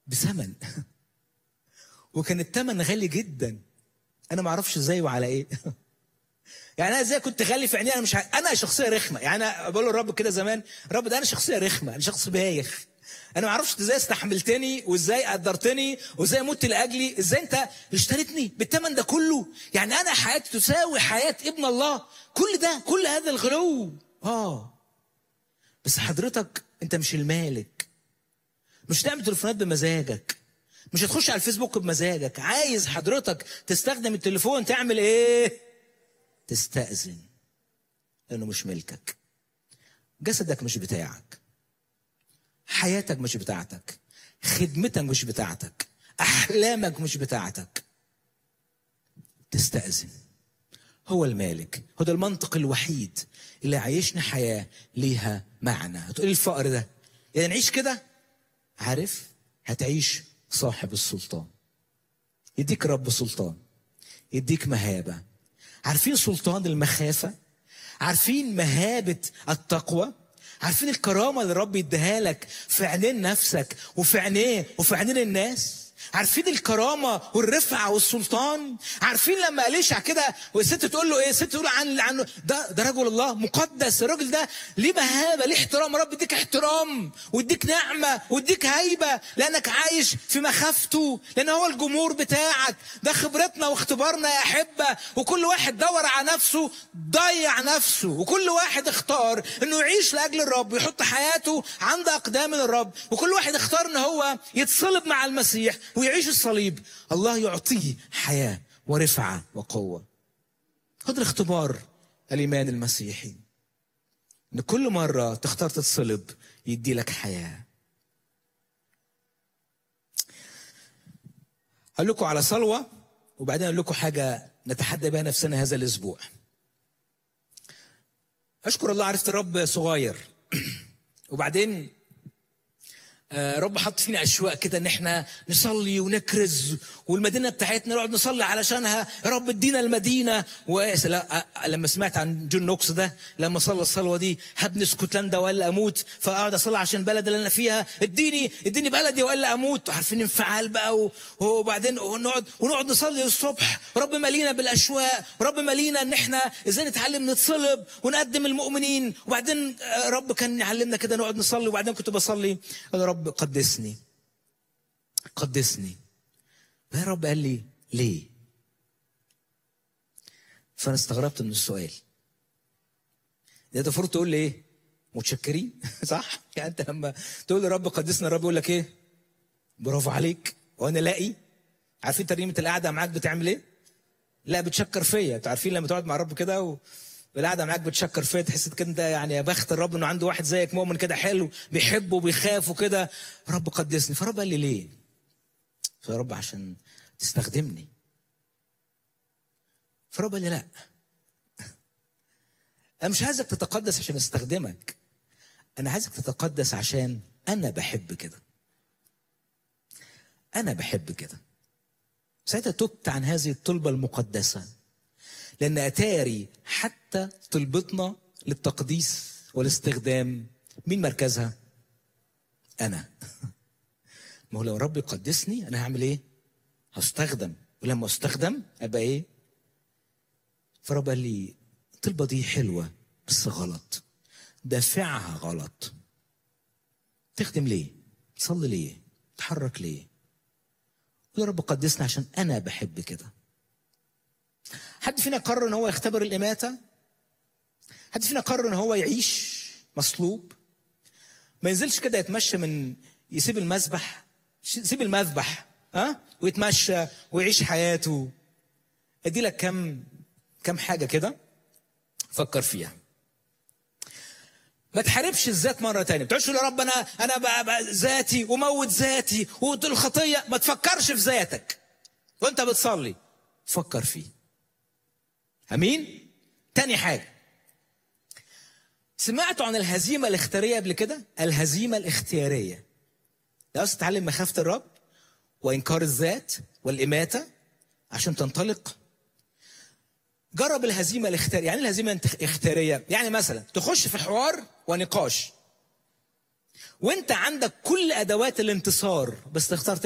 بثمن وكان الثمن غالي جدا انا ما اعرفش ازاي وعلى ايه يعني انا ازاي كنت غالي في عيني انا مش ع... انا شخصيه رخمه يعني انا بقول للرب كده زمان الرب ده انا شخصيه رخمه انا شخص بايخ انا ما اعرفش ازاي استحملتني وازاي قدرتني وازاي مت لاجلي ازاي انت اشتريتني بالثمن ده كله يعني انا حياتي تساوي حياه ابن الله كل ده كل هذا الغلو اه بس حضرتك انت مش المالك مش تعمل تليفونات بمزاجك مش هتخش على الفيسبوك بمزاجك عايز حضرتك تستخدم التليفون تعمل ايه تستأذن لانه مش ملكك جسدك مش بتاعك حياتك مش بتاعتك خدمتك مش بتاعتك احلامك مش بتاعتك تستأذن هو المالك هو ده المنطق الوحيد اللي عايشنا حياة ليها معنى هتقولي الفقر ده يعني نعيش كده عارف هتعيش صاحب السلطان يديك رب سلطان يديك مهابة عارفين سلطان المخافة عارفين مهابة التقوى عارفين الكرامة اللي الرب يديها لك في عينين نفسك وفي عينيه وفي عينين الناس عارفين الكرامة والرفعة والسلطان عارفين لما أليشع كده والست تقول له ايه الست تقول عن عنه ده ده رجل الله مقدس الراجل ده ليه مهابة ليه احترام رب يديك احترام ويديك نعمة ويديك هيبة لأنك عايش في مخافته لأن هو الجمهور بتاعك ده خبرتنا واختبارنا يا أحبة وكل واحد دور على نفسه ضيع نفسه وكل واحد اختار انه يعيش لاجل الرب ويحط حياته عند اقدام الرب وكل واحد اختار ان هو يتصلب مع المسيح ويعيش الصليب الله يعطيه حياه ورفعه وقوه هذا الاختبار الايمان المسيحي ان كل مره تختار تتصلب يدي لك حياه هقول لكم على صلوه وبعدين اقول لكم حاجه نتحدى بها نفسنا هذا الاسبوع اشكر الله عرفت الرب صغير وبعدين آه، رب حط فينا اشواق كده ان احنا نصلي ونكرز والمدينه بتاعتنا نقعد نصلي علشانها يا رب ادينا المدينه ولا لما سمعت عن جون نوكس ده لما صلى الصلوه دي هبني اسكتلندا والا اموت فاقعد اصلي عشان البلد اللي انا فيها اديني اديني بلدي والا اموت عارفين انفعال بقى و- وبعدين نقعد ونقعد نصلي الصبح رب مالينا بالاشواق رب مالينا ان احنا ازاي نتعلم نتصلب ونقدم المؤمنين وبعدين آه، رب كان يعلمنا كده نقعد نصلي وبعدين كنت بصلي قال يا رب قدسني قدسني يا رب قال لي ليه فانا استغربت من السؤال ده المفروض تقول لي ايه متشكرين صح يعني انت لما تقول لرب قدسنا الرب يقول لك ايه برافو عليك وانا لاقي عارفين ترنيمه القعده معاك بتعمل ايه لا بتشكر فيا انتوا عارفين لما تقعد مع الرب كده و... والقعده معاك بتشكر فيا تحس كده انت يعني يا بخت الرب انه عنده واحد زيك مؤمن كده حلو بيحبه وبيخاف وكده رب قدسني فرب قال لي ليه؟ فيا رب عشان تستخدمني فرب قال لي لا انا مش عايزك تتقدس عشان استخدمك انا عايزك تتقدس عشان انا بحب كده انا بحب كده ساعتها تبت عن هذه الطلبة المقدسة لأن أتاري حتى طلبتنا للتقديس والاستخدام مين مركزها؟ أنا ما هو لو رب يقدسني أنا هعمل إيه؟ هستخدم ولما استخدم أبقى إيه؟ فرب قال لي الطلبة دي حلوة بس غلط دافعها غلط تخدم ليه؟ تصلي ليه؟ تحرك ليه؟ يا رب قدسنا عشان انا بحب كده حد فينا قرر ان هو يختبر الاماته حد فينا قرر ان هو يعيش مصلوب ما ينزلش كده يتمشى من يسيب المذبح يسيب المذبح ها ويتمشى ويعيش حياته ادي لك كم كم حاجه كده فكر فيها ما تحاربش الذات مره تانية ما تقولش يا رب انا انا بقى بقى ذاتي وموت ذاتي والخطيه ما تفكرش في ذاتك وانت بتصلي فكر فيه امين تاني حاجه سمعتوا عن الهزيمه الاختياريه قبل كده الهزيمه الاختياريه لو عاوز تتعلم مخافه الرب وانكار الذات والاماته عشان تنطلق جرب الهزيمه الاختياريه يعني إيه الهزيمه الاختياريه يعني مثلا تخش في حوار ونقاش وانت عندك كل ادوات الانتصار بس تختار